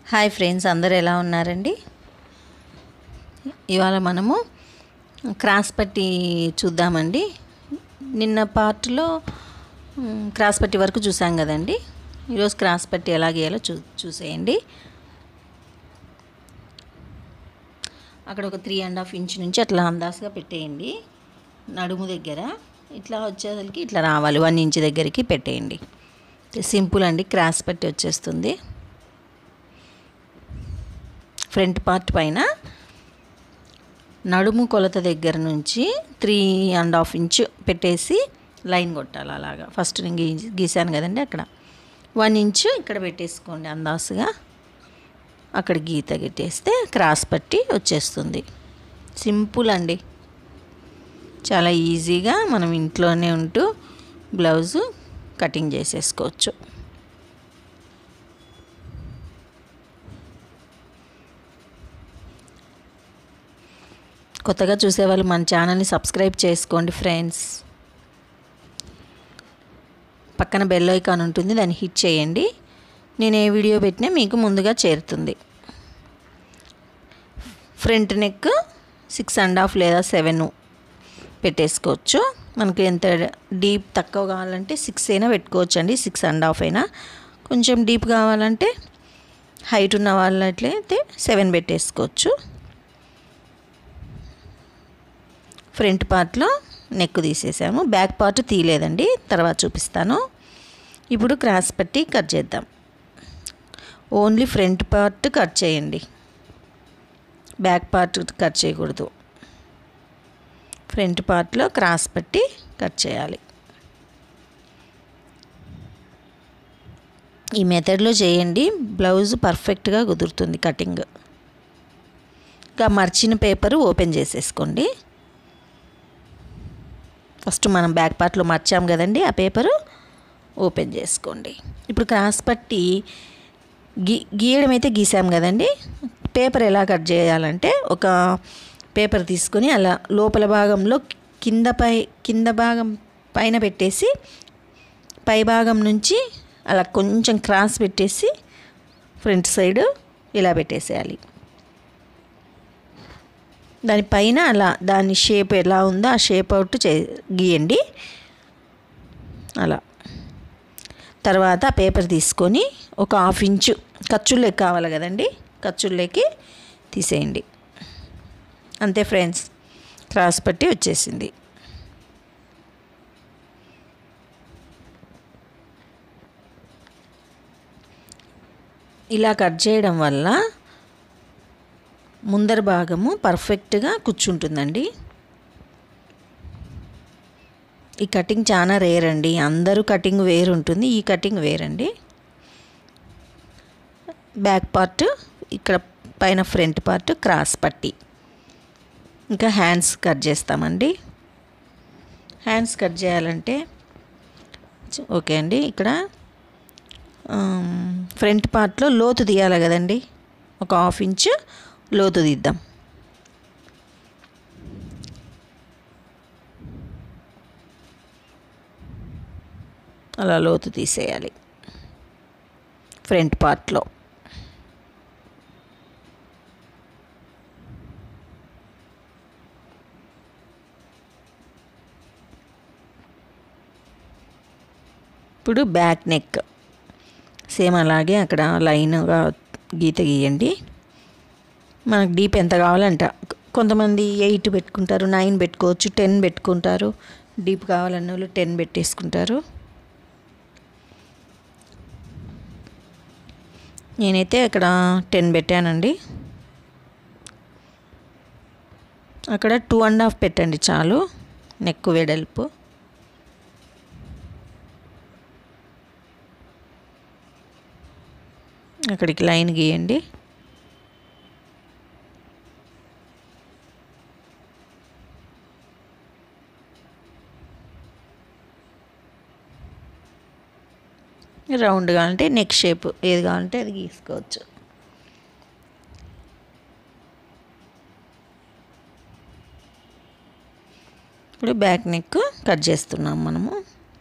hi friends అందరు ఎలా ఉన్నారండి ఇవాళ మనము క్రాస్ పట్టి చూద్దామండి నిన్న పార్ట్లో మ్, క్రాస్ పట్టి వరకు చూసాం కదండి ఈరోజు క్రాస్ పట్టి ఎలా గీయాలో చూ చూసేయండి అక్కడ ఒక త్రీ అండ్ హాఫ్ ఇంచ్ నుంచి అట్లా అందాసుగా పెట్టేయండి నడుము దగ్గర ఇట్లా వచ్చేసరికి ఇట్లా రావాలి వన్ ఇంచ్ దగ్గరికి పెట్టేయండి సింపుల్ అండి క్రాస్ పట్టి వచ్చేస్తుంది ఫ్రంట్ పార్ట్ పైన నడుము కొలత దగ్గర నుంచి త్రీ అండ్ హాఫ్ ఇంచ్ పెట్టేసి లైన్ కొట్టాలి అలాగా ఫస్ట్ నేను గీ- గీసాను కదండి అక్కడ వన్ ఇంచ్ ఇక్కడ పెట్టేసుకోండి అందాసుగా అక్కడ గీత గిట్టేస్తే క్రాస్ పట్టి వచ్చేస్తుంది సింపుల్ అండి చాలా ఈజీగా మనం ఇంట్లోనే ఉంటూ బ్లౌజు కటింగ్ చేసేసుకోవచ్చు కొత్తగా చూసేవాళ్ళు మన ఛానల్ని సబ్స్క్రైబ్ చేసుకోండి ఫ్రెండ్స్ పక్కన బెల్ ఐకాన్ ఉంటుంది దాన్ని హిట్ చేయండి నేను ఏ వీడియో పెట్టినా మీకు ముందుగా చేరుతుంది front neck six and half లేదా సెవెన్ పెట్టేసుకోవచ్చు మనకు ఎంత డీప్ తక్కువ కావాలంటే సిక్స్ అయినా పెట్టుకోవచ్చు అండి సిక్స్ అండ్ హాఫ్ అయినా కొంచెం డీప్ కావాలంటే హైట్ ఉన్న వాళ్ళట్లయితే సెవెన్ పెట్టేసుకోవచ్చు ఫ్రంట్ పార్ట్లో నెక్ తీసేసాము బ్యాక్ పార్ట్ తీయలేదండి తర్వాత చూపిస్తాను ఇప్పుడు క్రాస్ పట్టి కట్ చేద్దాం ఓన్లీ ఫ్రంట్ పార్ట్ కట్ చేయండి బ్యాక్ పార్ట్ కట్ చేయకూడదు ఫ్రంట్ పార్ట్లో క్రాస్ పట్టి కట్ చేయాలి ఈ మెథడ్లో చేయండి బ్లౌజ్ పర్ఫెక్ట్గా కుదురుతుంది కటింగ్ ఇంకా మర్చిన పేపర్ ఓపెన్ చేసేసుకోండి ఫస్ట్ మనం బ్యాక్ పార్ట్లో మర్చాం కదండి ఆ పేపరు ఓపెన్ చేసుకోండి ఇప్పుడు క్రాస్ పట్టి గీ గీయడం అయితే గీసాం కదండి పేపర్ ఎలా కట్ చేయాలంటే ఒక పేపర్ తీసుకొని అలా లోపల భాగంలో కింద పై కింద భాగం పైన పెట్టేసి పై భాగం నుంచి అలా కొంచెం క్రాస్ పెట్టేసి ఫ్రంట్ సైడ్ ఇలా పెట్టేసేయాలి దానిపైన అలా దాని షేప్ ఎలా ఉందో ఆ షేప్ అవుట్ చే గీయండి అలా తర్వాత ఆ పేపర్ తీసుకొని ఒక హాఫ్ ఇంచు ఖర్చుల్లోకి కావాలి కదండి ఖర్చుల్లోకి తీసేయండి అంతే ఫ్రెండ్స్ క్రాస్ పట్టి వచ్చేసింది ఇలా కట్ చేయడం వల్ల ముందర భాగము పర్ఫెక్ట్గా కూర్చుంటుందండి ఈ కటింగ్ చాలా రేర్ అండి అందరూ కటింగ్ వేరు ఉంటుంది ఈ కటింగ్ వేరండి బ్యాక్ పార్ట్ ఇక్కడ పైన ఫ్రంట్ పార్ట్ క్రాస్ పట్టి ఇంకా హ్యాండ్స్ కట్ చేస్తామండి హ్యాండ్స్ కట్ చేయాలంటే ఓకే అండి ఇక్కడ ఫ్రంట్ పార్ట్లో లోతు తీయాలి కదండి ఒక హాఫ్ ఇంచ్ లోతు తీద్దాం అలా లోతు తీసేయాలి ఫ్రంట్ పార్ట్లో ఇప్పుడు బ్యాక్ నెక్ సేమ్ అలాగే అక్కడ లైన్గా గీత గీయండి మనకు డీప్ ఎంత కావాలంట కొంతమంది ఎయిట్ పెట్టుకుంటారు నైన్ పెట్టుకోవచ్చు టెన్ పెట్టుకుంటారు డీప్ కావాలన్న వాళ్ళు టెన్ పెట్టేసుకుంటారు నేనైతే అక్కడ టెన్ పెట్టానండి అక్కడ టూ అండ్ హాఫ్ పెట్టండి చాలు నెక్ వెడల్పు అక్కడికి లైన్ గీయండి రౌండ్ కావాలంటే నెక్ షేప్ ఏది కావాలంటే అది గీసుకోవచ్చు ఇప్పుడు బ్యాక్ నెక్ కట్ చేస్తున్నాం మనము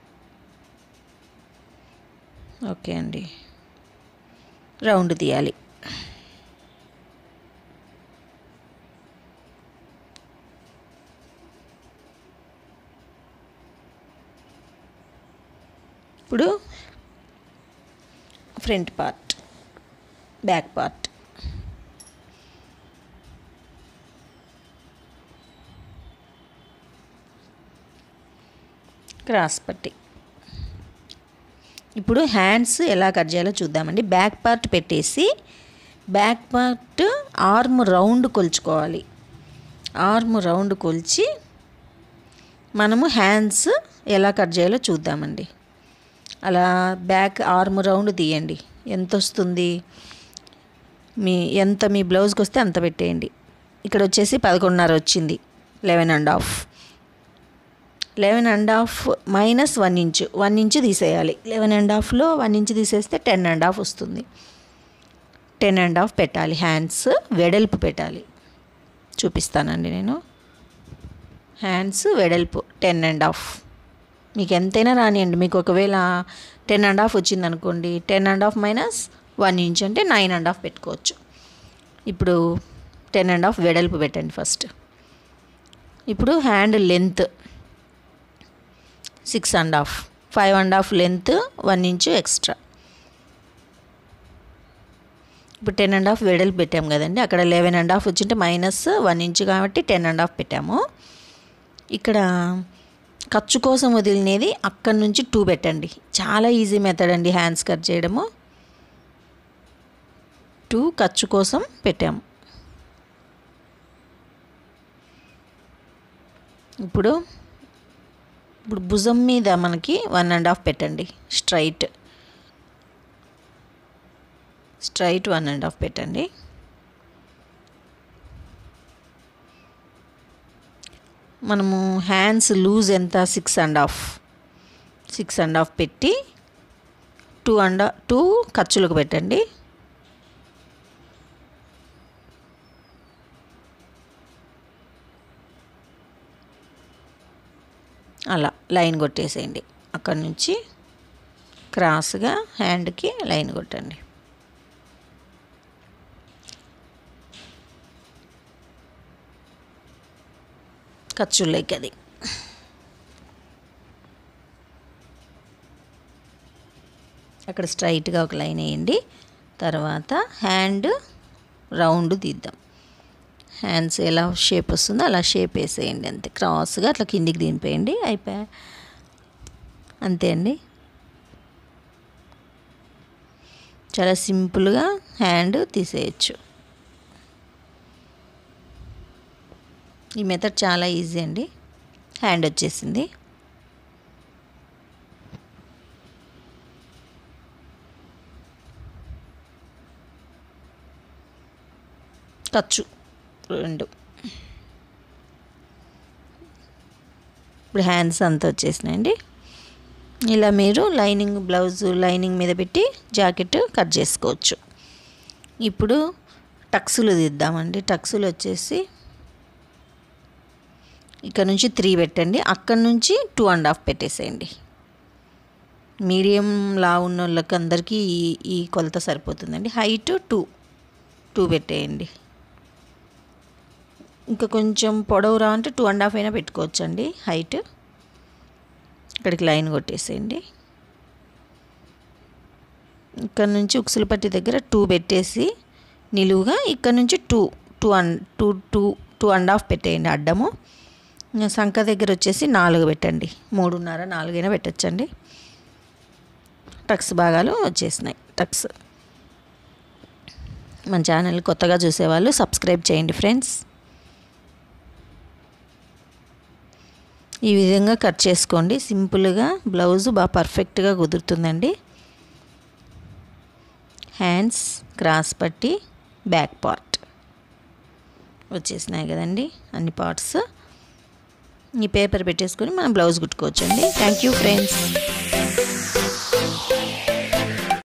ఓకే అండి రౌండ్ తీయాలి ఇప్పుడు front part back part cross పట్టి ఇప్పుడు హ్యాండ్స్ ఎలా కట్ చేయాలో చూద్దామండి బ్యాక్ పార్ట్ పెట్టేసి బ్యాక్ పార్ట్ ఆర్మ్ రౌండ్ కొలుచుకోవాలి ఆర్మ్ రౌండ్ కొలిచి మనము హ్యాండ్స్ ఎలా కట్ చేయాలో చూద్దామండి అలా బ్యాక్ ఆర్మ్ రౌండ్ తీయండి ఎంత వస్తుంది మీ ఎంత మీ బ్లౌజ్కి వస్తే అంత పెట్టేయండి ఇక్కడ వచ్చేసి పదకొండున్నర వచ్చింది eleven and half eleven and half minus one inch one inch తీసేయాలి లెవెన్ అండ్ హాఫ్లో వన్ ఇంచు తీసేస్తే టెన్ అండ్ హాఫ్ వస్తుంది టెన్ అండ్ హాఫ్ పెట్టాలి హ్యాండ్స్ వెడల్పు పెట్టాలి చూపిస్తానండి నేను హ్యాండ్స్ వెడల్పు టెన్ అండ్ హాఫ్ మీకు ఎంతైనా రానియండి మీకు ఒకవేళ టెన్ అండ్ హాఫ్ వచ్చింది అనుకోండి ten and half minus one inch అంటే నైన్ అండ్ హాఫ్ పెట్టుకోవచ్చు ఇప్పుడు టెన్ అండ్ హాఫ్ వెడల్పు పెట్టండి ఫస్ట్ ఇప్పుడు hand length six and half five and half length one inch extra ఇప్పుడు టెన్ అండ్ హాఫ్ వెడల్పు పెట్టాం కదండి అక్కడ లెవెన్ అండ్ హాఫ్ వచ్చింటే మైనస్ వన్ ఇంచ్ కాబట్టి టెన్ అండ్ హాఫ్ పెట్టాము ఇక్కడ ఖర్చు కోసం వదిలినది అక్కడి నుంచి టూ పెట్టండి చాలా ఈజీ మెథడ్ అండి హ్యాండ్స్ కట్ చేయడము టూ ఖర్చు కోసం పెట్టాము ఇప్పుడు ఇప్పుడు భుజం మీద మనకి వన్ అండ్ హాఫ్ పెట్టండి straight straight one and half పెట్టండి మనము హ్యాండ్స్ లూజ్ ఎంత six and half six and half పెట్టి టూ అండ్ టూ ఖర్చులకు పెట్టండి అలా లైన్ కొట్టేసేయండి అక్కడి నుంచి క్రాస్గా హ్యాండ్కి లైన్ కొట్టండి ఖర్చుల్లోకి అది అక్కడ స్ట్రైట్గా ఒక లైన్ వేయండి తర్వాత హ్యాండ్ రౌండ్ తీద్దాం హ్యాండ్స్ ఎలా షేప్ వస్తుందో అలా షేప్ వేసేయండి అంతే క్రాస్గా అట్లా కిందికి దింపేయండి అయిపోయా అంతే అండి చాలా సింపుల్గా హ్యాండ్ తీసేయచ్చు ఈ మెథడ్ చాలా ఈజీ అండి హ్యాండ్ వచ్చేసింది ఖర్చు రెండు ఇప్పుడు హ్యాండ్స్ అంతా వచ్చేసినాయండి ఇలా మీరు లైనింగ్ బ్లౌజ్ లైనింగ్ మీద పెట్టి జాకెట్ కట్ చేసుకోవచ్చు ఇప్పుడు టక్సులు తీద్దామండి టక్సులు వచ్చేసి ఇక్కడ నుంచి త్రీ పెట్టండి అక్కడ నుంచి టూ అండ్ హాఫ్ పెట్టేసేయండి మీడియం లా ఉన్న వాళ్ళకి అందరికీ ఈ ఈ కొలత సరిపోతుందండి హైట్ టూ టూ పెట్టేయండి ఇంకా కొంచెం పొడవు రా అంటే టూ అండ్ హాఫ్ అయినా పెట్టుకోవచ్చు అండి హైట్ ఇక్కడికి లైన్ కొట్టేసేయండి ఇక్కడ నుంచి ఉక్సుల పట్టి దగ్గర టూ పెట్టేసి నిలువుగా ఇక్కడ నుంచి two two and two two two and half పెట్టేయండి అడ్డము ఇంకా సంఖ దగ్గర వచ్చేసి నాలుగు పెట్టండి మూడున్నర నాలుగైనా పెట్టచ్చండి టక్స్ భాగాలు వచ్చేసినాయి టక్స్ మన ఛానల్ కొత్తగా చూసేవాళ్ళు సబ్స్క్రైబ్ చేయండి ఫ్రెండ్స్ ఈ విధంగా కట్ చేసుకోండి సింపుల్గా బ్లౌజ్ బాగా పర్ఫెక్ట్గా కుదురుతుందండి హ్యాండ్స్ క్రాస్ పట్టి బ్యాక్ పార్ట్ వచ్చేసినాయి కదండి అన్ని పార్ట్స్ ఈ పేపర్ పెట్టేసుకొని మనం బ్లౌజ్ కుట్టుకోవచ్చండి థ్యాంక్ యూ ఫ్రెండ్స్